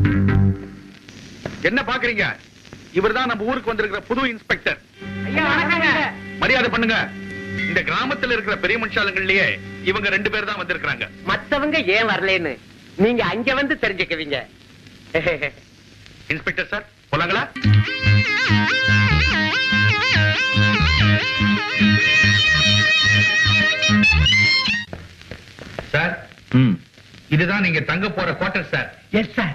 என்ன பாக்குறீங்க இவர்தான் நம்ம ஊருக்கு வந்திருக்கிற புது இன்ஸ்பெக்டர் ஐயா வணக்கங்க மரியாதை பண்ணுங்க இந்த கிராமத்துல இருக்கிற பெரிய மனுஷாலங்கள்லயே இவங்க ரெண்டு பேர் தான் வந்திருக்காங்க மத்தவங்க ஏன் வரலன்னு நீங்க அங்க வந்து தெரிஞ்சுக்குவீங்க இன்ஸ்பெக்டர் சார் போலாங்களா சார் ம் இதுதான் நீங்க தங்க போற குவார்டர் சார் எஸ் சார்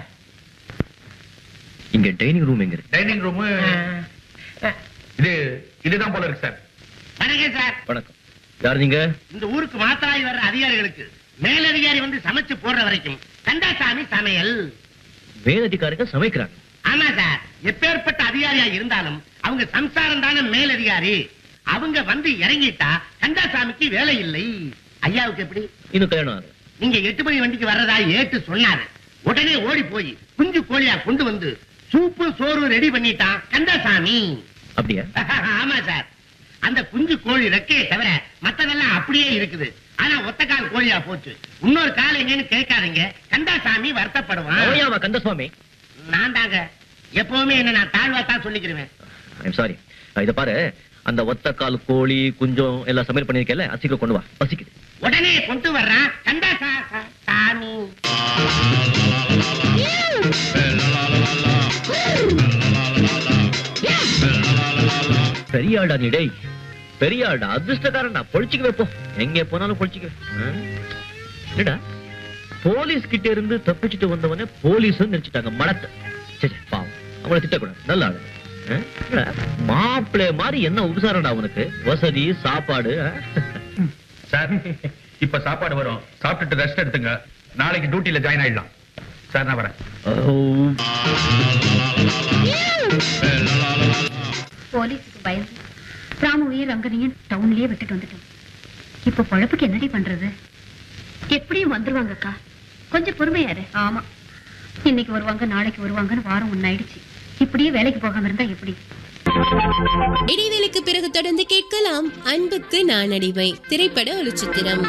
இங்க டைனிங் ரூம் எங்க இருக்கு டைனிங் ரூம் இது இதுதான் போல இருக்கு சார் வணக்கம் சார் வணக்கம் யார் நீங்க இந்த ஊருக்கு மாத்தாய் வர்ற அதிகாரிகளுக்கு மேலதிகாரி வந்து சமைச்சு போடுற வரைக்கும் கந்தாசாமி சமையல் மேலதிகாரிங்க சமைக்கிறாங்க ஆமா சார் எப்பேற்பட்ட அதிகாரியா இருந்தாலும் அவங்க சம்சாரம் தானே மேலதிகாரி அவங்க வந்து இறங்கிட்டா கந்தாசாமிக்கு வேலை இல்லை ஐயாவுக்கு எப்படி இன்னும் கல்யாணம் ஆகுது நீங்க எட்டு மணி வண்டிக்கு வர்றதா ஏட்டு சொன்னாரு உடனே ஓடி போய் குஞ்சு கோழியா கொண்டு வந்து சூப்பு சோறு ரெடி பண்ணிட்டான் கந்தாசாமி அப்படியா ஆமா சார் அந்த குஞ்சு கோழி ரெக்கையை தவிர மத்ததெல்லாம் அப்படியே இருக்குது ஆனா ஒத்த கால் கோழியா போச்சு இன்னொரு கால் எங்கன்னு கேட்காதீங்க கந்தாசாமி வருத்தப்படுவான் ஓயாமா கந்தசுவாமி நான் தாங்க எப்பவுமே என்ன நான் தாழ்வா தான் சொல்லிக்கிறேன் ஐம் சாரி இத பாரு அந்த ஒத்த கால் கோழி குஞ்சம் எல்லாம் சமையல் பண்ணிருக்கல அசிக்க கொண்டு வா பசிக்குது உடனே கொண்டு வர்றான் கந்தாசா சா- சாமி பெரிய ஆள்டா நீ டேய் பெரிய ஆள்டா அதிர்ஷ்டக்காரன் நான் பொழிச்சுக்க வைப்போம் எங்க போனாலும் பொழிச்சுக்க என்னடா போலீஸ் கிட்ட இருந்து தப்பிச்சுட்டு வந்தவனே போலீஸ் நினைச்சிட்டாங்க மடத்த சரி சரி, பாவம் அவங்கள திட்டக்கூடாது நல்ல ஆளு ஆ? என்னடா, மாப்பிள்ளை மாதிரி என்ன உபசாரம்டா அவனுக்கு வசதி சாப்பாடு ஆ? சார் இப்ப சாப்பாடு வரும் சாப்பிட்டுட்டு ரெஸ்ட் எடுத்துங்க நாளைக்கு டியூட்டில ஜாயின் ஆயிடலாம் சார் நான் வரேன் ஓ, போலீஸுக்கு பயந்து ராமுவையும் ரங்கனையும் டவுன்லயே விட்டுட்டு வந்துட்டோம் இப்ப பொழப்புக்கு என்னடி பண்றது எப்படியும் வந்துருவாங்க அக்கா கொஞ்சம் பொறுமையா இரு ஆமா இன்னைக்கு வருவாங்க நாளைக்கு வருவாங்கன்னு வாரம் ஒன்னாயிடுச்சு இப்படியே வேலைக்கு போகாம இருந்தா எப்படி இடைவேளைக்கு பிறகு தொடர்ந்து கேட்கலாம் அன்புக்கு நான் அடிமை திரைப்பட ஒளிச்சித்திரம்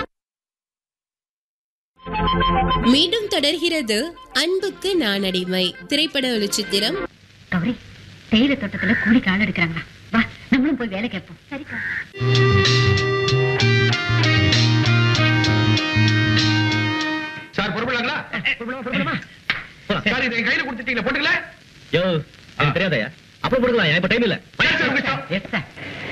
மீண்டும் தொடர்கிறது அன்புக்கு நான் அடிமை திரைப்பட ஒளிச்சித்திரம் கௌரி தேயிலை தோட்டத்துல கூலிக்கு ஆள் எடுக்கிறாங்களா வா நம்மளும் போய் வேலை கேட்போம் சரிக்கா சார் பொறுப்பலாங்களா போலாம். சார் இதை என் கையில கொடுத்துட்டீங்களா போட்டுக்கல யோ எனக்கு தெரியாதயா அப்புறம் கொடுக்கலாம் இப்ப டைம் இல்ல சார் உங்க இஷ்டம். எஸ் சார்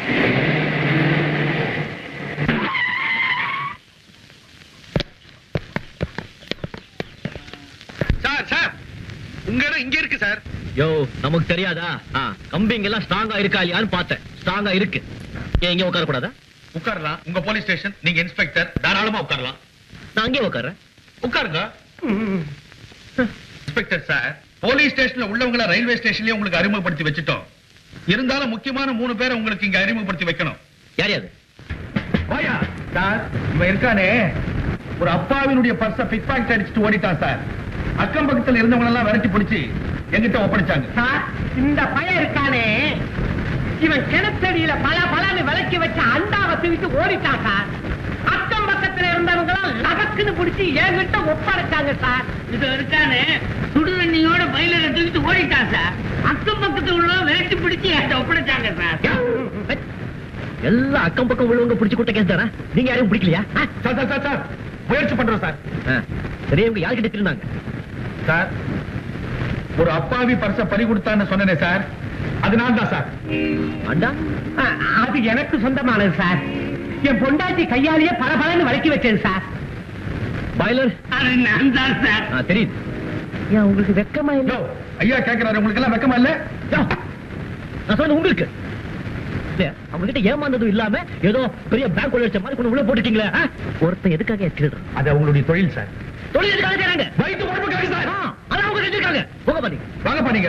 சார் சார் உங்க இடம் இங்க இருக்கு சார் யோ நமக்கு தெரியாதா ஆ, கம்பிங்க எல்லாம் ஸ்ட்ராங்கா இருக்கா இல்லையான்னு பார்த்தேன் ஸ்ட்ராங்கா இருக்கு ஏன் இங்க உட்கார கூடாதா உட்காரலாம் உங்க போலீஸ் ஸ்டேஷன் நீங்க இன்ஸ்பெக்டர் தாராளமா உட்காரலாம் நான் அங்கேயே உட்கார்றேன் உட்காருங்க இன்ஸ்பெக்டர் சார் போலீஸ் ஸ்டேஷன்ல உள்ளவங்கள ரயில்வே ஸ்டேஷன்லயே உங்களுக்கு அறிமுகப்படுத்தி வச்சுட்டோம் இருந்தாலும் முக்கியமான மூணு பேரை உங்களுக்கு இங்க அறிமுகப்படுத்தி வைக்கணும் யார் யாரு வாயா சார் இவன் இருக்கானே ஒரு அப்பாவினுடைய பர்ஸ பிக் பாக்கெட் அடிச்சுட்டு ஓடிட்டான் சார் அக்கம் பக்கத்துல இருந்தவங்க எல்லாம் விரட்டி பிடிச்சி எங்கிட்ட ஒப்படைச்சாங்க சார் இந்த பையன் இருக்கானே இவன் கிணத்தடியில பல பலன்னு விளக்கி வச்ச அண்டாவை தூக்கிட்டு ஓடிட்டான் சார் அக்கம் பக்கத்துல இருந்தவங்க எல்லாம் லகக்குன்னு பிடிச்சி என்கிட்ட ஒப்படைச்சாங்க சார் இது இருக்கானே சுடுதண்ணியோட பயில தூக்கிட்டு ஓடிட்டான் சார் அக்கம் பக்கத்துல உள்ள விரட்டி பிடிச்சி என்கிட்ட ஒப்படைச்சாங்க சார் எல்லாம் அக்கம் பக்கம் உள்ளவங்க பிடிச்சு கூட்ட கேஸ் தானே நீங்க யாரையும் பிடிக்கலையா ஆ? சார் சார் சார் சார் முயற்சி பண்றோம் சார் ஆ. சரி இவங்க யார்கிட்ட திருந்தாங்க சார் ஒரு அப்பாவி பர்ஸ பறி கொடுத்தான்னு சொன்னேனே சார் அது நான் தான் சார் அண்டா அ- அது எனக்கு சொந்தமானது சார் என் பொண்டாட்டி கையாலேயே பல பலன்னு விளக்கி வச்சேன் சார் பாய்லர் அது நான் தான் சார் ஆ, தெரியுது ஏன் உங்களுக்கு வெக்கமா இல்ல யோ, ஐயா கேக்குறாரு உங்களுக்கு எல்லாம் வெக்கமா இல்ல யோ, நான் சொன்னது உங்களுக்கு இல்லையா, அவங்க கிட்ட ஏமாந்ததும் இல்லாம ஏதோ பெரிய பேங்க் கொள்ள மாதிரி கொண்டு உள்ள போட்டுட்டீங்களே ஆ? ஒருத்தன் எதுக்காக திருடுறான் அது அவங்களுடைய தொழில் சார் தொழில் எதுக்காக செய்றாங்க வயிற்று குழம்புக்காக சார் ஆ, அதான் அவங்க செஞ்சிருக்காங்க போக பாத்தீங்க வாங்க பண்ணீங்க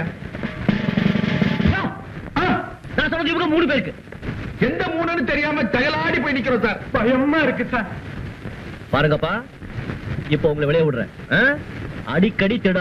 நான் சொன்னது இவங்க மூணு பேருக்கு எந்த மூணுன்னு தெரியாம தயலாடி போய் நிக்கிறோம் சார் பயமா இருக்கு சார் பாருங்கப்பா இப்போ உங்களை வெளியே விடுறேன் ஆ? அடிக்கடி திட